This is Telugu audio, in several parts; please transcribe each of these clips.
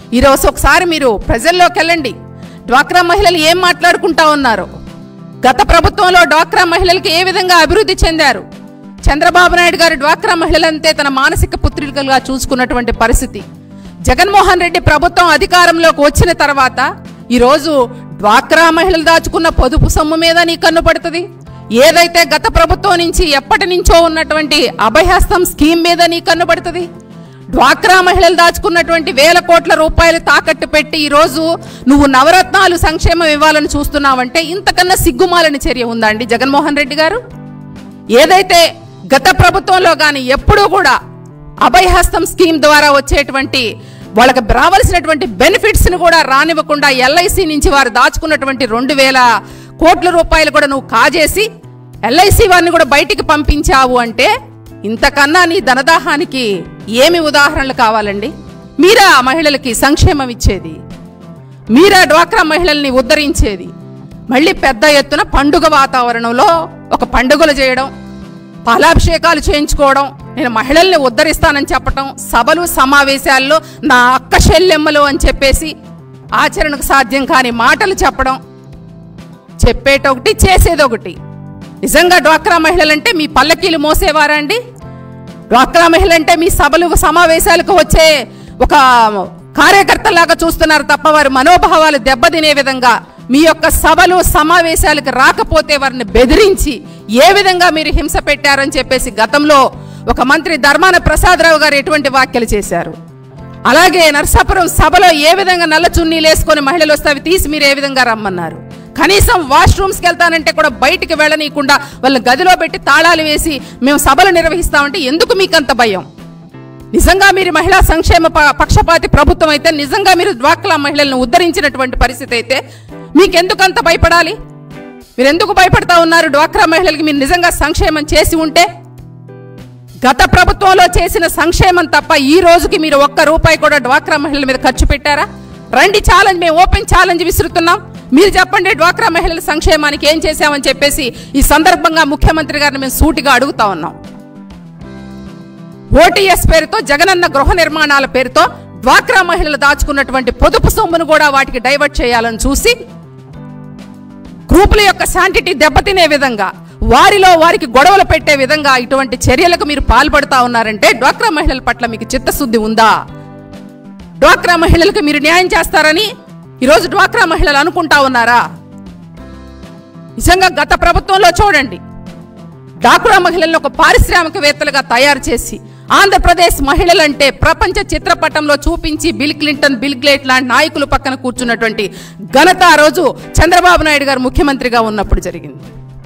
ఈరోజు ఒకసారి మీరు ప్రజల్లోకి వెళ్ళండి డ్వాక్రా మహిళలు ఏం మాట్లాడుకుంటా ఉన్నారు గత ప్రభుత్వంలో డ్వాక్రా మహిళలకి ఏ విధంగా అభివృద్ధి చెందారు చంద్రబాబు నాయుడు గారు డ్వాక్రా మహిళలంతే తన మానసిక పుత్రికలుగా చూసుకున్నటువంటి పరిస్థితి జగన్మోహన్ రెడ్డి ప్రభుత్వం అధికారంలోకి వచ్చిన తర్వాత ఈరోజు డ్వాక్రా మహిళలు దాచుకున్న పొదుపు సొమ్ము మీద నీ కన్ను పడుతుంది ఏదైతే గత ప్రభుత్వం నుంచి ఎప్పటి నుంచో ఉన్నటువంటి అభయహస్తం స్కీమ్ మీద నీ కన్ను పడుతుంది డ్వాక్రా మహిళలు దాచుకున్నటువంటి వేల కోట్ల రూపాయలు తాకట్టు పెట్టి ఈరోజు నువ్వు నవరత్నాలు సంక్షేమం ఇవ్వాలని చూస్తున్నావంటే ఇంతకన్నా సిగ్గుమాలని చర్య ఉందా అండి జగన్మోహన్ రెడ్డి గారు ఏదైతే గత ప్రభుత్వంలో కానీ ఎప్పుడూ కూడా అభయహస్తం స్కీమ్ ద్వారా వచ్చేటువంటి వాళ్ళకి రావాల్సినటువంటి బెనిఫిట్స్ ని కూడా రానివ్వకుండా ఎల్ఐసి నుంచి వారు దాచుకున్నటువంటి రెండు వేల కోట్ల రూపాయలు కూడా నువ్వు కాజేసి ఎల్ఐసి వారిని కూడా బయటికి పంపించావు అంటే ఇంతకన్నా నీ ధనదాహానికి ఏమి ఉదాహరణలు కావాలండి మీరా ఆ మహిళలకి సంక్షేమం ఇచ్చేది మీరా డ్వాక్రా మహిళల్ని ఉద్ధరించేది మళ్ళీ పెద్ద ఎత్తున పండుగ వాతావరణంలో ఒక పండుగలు చేయడం పాలాభిషేకాలు చేయించుకోవడం నేను మహిళల్ని ఉద్ధరిస్తానని చెప్పటం సభలు సమావేశాల్లో నా అక్క శల్యమ్మలు అని చెప్పేసి ఆచరణకు సాధ్యం కాని మాటలు చెప్పడం చెప్పేటొకటి చేసేదొకటి నిజంగా డ్వాక్రా మహిళలంటే మీ పల్లకీలు మోసేవారా అండి డ్వాక్రా మహిళలంటే మీ సభలు సమావేశాలకు వచ్చే ఒక కార్యకర్తలాగా చూస్తున్నారు తప్ప వారి మనోభావాలు దెబ్బతినే విధంగా మీ యొక్క సభలు సమావేశాలకు రాకపోతే వారిని బెదిరించి ఏ విధంగా మీరు హింస పెట్టారని చెప్పేసి గతంలో ఒక మంత్రి ధర్మాన ప్రసాదరావు గారు ఎటువంటి వ్యాఖ్యలు చేశారు అలాగే నర్సాపురం సభలో ఏ విధంగా నల్ల చున్నీలు వేసుకొని మహిళలు వస్తే అవి తీసి మీరు ఏ విధంగా రమ్మన్నారు కనీసం వాష్రూమ్స్కి వెళ్తానంటే కూడా బయటికి వెళ్ళనీయకుండా వాళ్ళని గదిలో పెట్టి తాళాలు వేసి మేము సభలు నిర్వహిస్తామంటే ఎందుకు మీకు అంత భయం నిజంగా మీరు మహిళా సంక్షేమ ప- పక్షపాతి ప్రభుత్వం అయితే నిజంగా మీరు డ్వాక్లా మహిళలను ఉద్ధరించినటువంటి పరిస్థితి అయితే మీకెందుకు అంత భయపడాలి మీరు ఎందుకు భయపడతా ఉన్నారు డ్వాక్రా మహిళలకి మీరు నిజంగా సంక్షేమం చేసి ఉంటే గత ప్రభుత్వంలో చేసిన సంక్షేమం తప్ప ఈ రోజుకి మీరు ఒక్క రూపాయి కూడా డ్వాక్రా మహిళల మీద ఖర్చు పెట్టారా రండి ఛాలెంజ్ మేము ఓపెన్ ఛాలెంజ్ విసురుతున్నాం మీరు చెప్పండి డ్వాక్రా మహిళల సంక్షేమానికి ఏం చేశామని చెప్పేసి ఈ సందర్భంగా ముఖ్యమంత్రి గారిని మేము సూటిగా అడుగుతా ఉన్నాం ఓటీఎస్ పేరుతో జగనన్న గృహ నిర్మాణాల పేరుతో డ్వాక్రా మహిళలు దాచుకున్నటువంటి పొదుపు సొమ్మును కూడా వాటికి డైవర్ట్ చేయాలని చూసి గ్రూపుల యొక్క శాంటిటీ దెబ్బతినే విధంగా వారిలో వారికి గొడవలు పెట్టే విధంగా ఇటువంటి చర్యలకు మీరు పాల్పడుతా ఉన్నారంటే డ్వాక్రా మహిళల పట్ల మీకు చిత్తశుద్ధి ఉందా డ్వాక్రా మహిళలకు మీరు న్యాయం చేస్తారని ఈరోజు డ్వాక్రా మహిళలు అనుకుంటా ఉన్నారా నిజంగా గత ప్రభుత్వంలో చూడండి డాక్రా మహిళలను ఒక పారిశ్రామికవేత్తలుగా తయారు చేసి ఆంధ్రప్రదేశ్ మహిళలంటే ప్రపంచ చిత్రపటంలో చూపించి బిల్ క్లింటన్ బిల్ గ్లేట్ లాంటి నాయకులు పక్కన కూర్చున్నటువంటి ఘనత ఆ రోజు చంద్రబాబు నాయుడు గారు ముఖ్యమంత్రిగా ఉన్నప్పుడు జరిగింది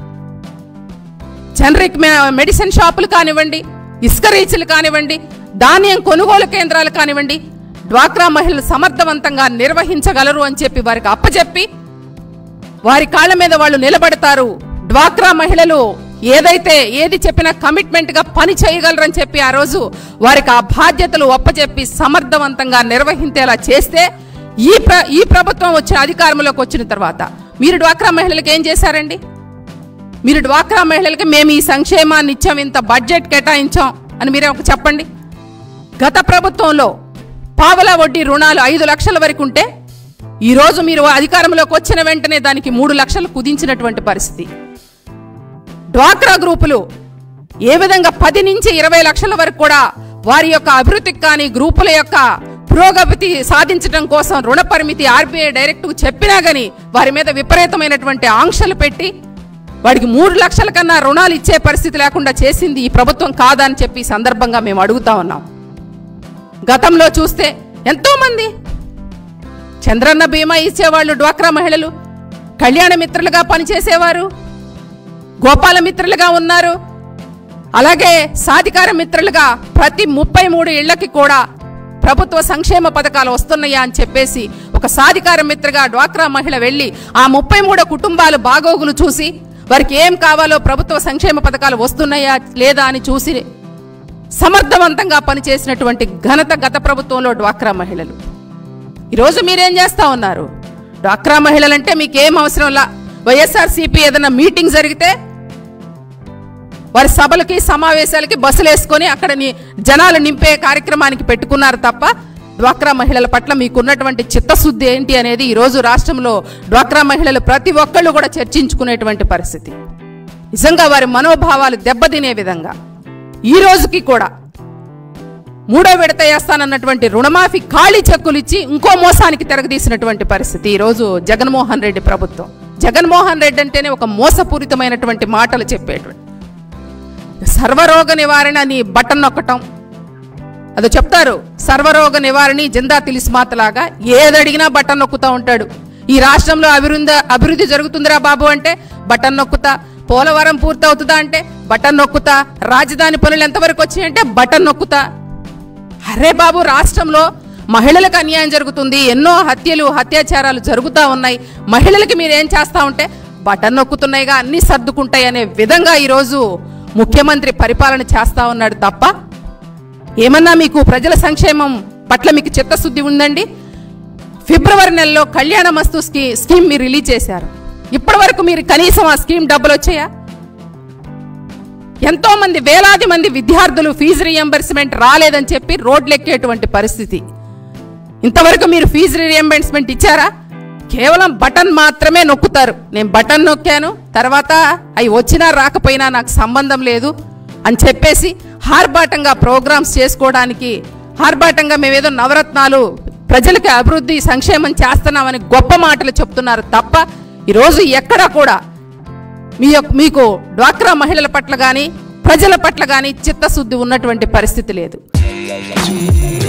జనరిక్ మె- మెడిసిన్ షాపులు కానివ్వండి ఇసుక రీచ్లు కానివ్వండి ధాన్యం కొనుగోలు కేంద్రాలు కానివ్వండి డ్వాక్రా మహిళలు సమర్థవంతంగా నిర్వహించగలరు అని చెప్పి వారికి అప్పచెప్పి వారి కాళ్ళ మీద వాళ్ళు నిలబడతారు డ్వాక్రా మహిళలు ఏదైతే ఏది చెప్పినా కమిట్మెంట్ గా పని చేయగలరని చెప్పి ఆ రోజు వారికి ఆ బాధ్యతలు ఒప్పచెప్పి సమర్థవంతంగా నిర్వహించేలా చేస్తే ఈ ప్ర ఈ ప్రభుత్వం వచ్చిన అధికారంలోకి వచ్చిన తర్వాత మీరు డ్వాక్రా మహిళలకు ఏం చేశారండి మీరు డ్వాక్రా మహిళలకి మేము ఈ సంక్షేమాన్ని ఇచ్చాం ఇంత బడ్జెట్ కేటాయించాం అని మీరే ఒక చెప్పండి గత ప్రభుత్వంలో పావలా వడ్డీ రుణాలు ఐదు లక్షల వరకు ఉంటే ఈరోజు మీరు అధికారంలోకి వచ్చిన వెంటనే దానికి మూడు లక్షలు కుదించినటువంటి పరిస్థితి డ్వాక్రా గ్రూపులు ఏ విధంగా పది నుంచి ఇరవై లక్షల వరకు కూడా వారి యొక్క అభివృద్ధికి కానీ గ్రూపుల యొక్క పురోగతి సాధించడం కోసం రుణ పరిమితి ఆర్బీఐ డైరెక్ట్ చెప్పినా గానీ వారి మీద విపరీతమైనటువంటి ఆంక్షలు పెట్టి వాడికి మూడు లక్షల కన్నా రుణాలు ఇచ్చే పరిస్థితి లేకుండా చేసింది ఈ ప్రభుత్వం కాదని చెప్పి ఈ సందర్భంగా మేము అడుగుతా ఉన్నాం గతంలో చూస్తే ఎంతో మంది చంద్రన్న బీమా ఇచ్చేవాళ్ళు డ్వాక్రా మహిళలు కళ్యాణ మిత్రులుగా పనిచేసేవారు గోపాల మిత్రులుగా ఉన్నారు అలాగే సాధికార మిత్రులుగా ప్రతి ముప్పై మూడు ఇళ్లకి కూడా ప్రభుత్వ సంక్షేమ పథకాలు వస్తున్నాయా అని చెప్పేసి ఒక సాధికార మిత్రగా డ్వాక్రా మహిళ వెళ్ళి ఆ ముప్పై మూడు కుటుంబాలు బాగోగులు చూసి వారికి ఏం కావాలో ప్రభుత్వ సంక్షేమ పథకాలు వస్తున్నాయా లేదా అని చూసి సమర్థవంతంగా పనిచేసినటువంటి ఘనత గత ప్రభుత్వంలో డ్వాక్రా మహిళలు ఈరోజు మీరేం చేస్తా ఉన్నారు డ్వాక్రా మహిళలంటే మీకేం అవసరంలా వైఎస్ఆర్సీపీ ఏదైనా మీటింగ్ జరిగితే వారి సభలకి సమావేశాలకి బస్సులు వేసుకొని అక్కడ ని- జనాలు నింపే కార్యక్రమానికి పెట్టుకున్నారు తప్ప డ్వాక్రా మహిళల పట్ల మీకున్నటువంటి చిత్తశుద్ధి ఏంటి అనేది ఈరోజు రాష్ట్రంలో డ్వాక్రా మహిళలు ప్రతి ఒక్కళ్ళు కూడా చర్చించుకునేటువంటి పరిస్థితి నిజంగా వారి మనోభావాలు దెబ్బతినే విధంగా ఈ రోజుకి కూడా మూడో విడత వేస్తానన్నటువంటి రుణమాఫీ ఖాళీ చెక్కులు ఇచ్చి ఇంకో మోసానికి తిరగదీసినటువంటి పరిస్థితి ఈరోజు జగన్మోహన్ రెడ్డి ప్రభుత్వం జగన్మోహన్ రెడ్డి అంటేనే ఒక మోసపూరితమైనటువంటి మాటలు చెప్పేటువంటి సర్వరోగ నివారణ నీ బటన్ నొక్కటం అదో చెప్తారు సర్వరోగ నివారణి జిందా తిలిస్మాతలాగా ఏదడిగినా బటన్ నొక్కుతా ఉంటాడు ఈ రాష్ట్రంలో అభివృద్ధి అభివృద్ధి జరుగుతుందిరా బాబు అంటే బటన్ నొక్కుతా పోలవరం పూర్తవుతుందా అంటే బటన్ నొక్కుతా రాజధాని పనులు ఎంతవరకు వచ్చాయంటే బటన్ నొక్కుతా అరే బాబు రాష్ట్రంలో మహిళలకు అన్యాయం జరుగుతుంది ఎన్నో హత్యలు అత్యాచారాలు జరుగుతూ ఉన్నాయి మహిళలకి మీరేం చేస్తా ఉంటే బటన్ నొక్కుతున్నాయిగా అన్నీ సర్దుకుంటాయి అనే విధంగా ఈరోజు ముఖ్యమంత్రి పరిపాలన చేస్తా ఉన్నాడు తప్ప ఏమన్నా మీకు ప్రజల సంక్షేమం పట్ల మీకు చిత్తశుద్ధి ఉందండి ఫిబ్రవరి నెలలో కళ్యాణ మస్తు స్కీ స్కీమ్ మీరు రిలీజ్ చేశారు ఇప్పటి వరకు మీరు కనీసం ఆ స్కీమ్ డబ్బులు వచ్చాయా ఎంతో మంది వేలాది మంది విద్యార్థులు ఫీజు రియంబర్స్మెంట్ రాలేదని చెప్పి రోడ్లు ఎక్కేటువంటి పరిస్థితి ఇంతవరకు మీరు ఫీజు రియంబర్స్మెంట్ ఇచ్చారా కేవలం బటన్ మాత్రమే నొక్కుతారు నేను బటన్ నొక్కాను తర్వాత అవి వచ్చినా రాకపోయినా నాకు సంబంధం లేదు అని చెప్పేసి హార్బాటంగా ప్రోగ్రామ్స్ చేసుకోవడానికి హార్బాటంగా మేమేదో నవరత్నాలు ప్రజలకి అభివృద్ధి సంక్షేమం చేస్తున్నామని గొప్ప మాటలు చెప్తున్నారు తప్ప ఈరోజు ఎక్కడా కూడా మీ యొక్క మీకు డ్వాక్రా మహిళల పట్ల కానీ ప్రజల పట్ల కానీ చిత్తశుద్ధి ఉన్నటువంటి పరిస్థితి లేదు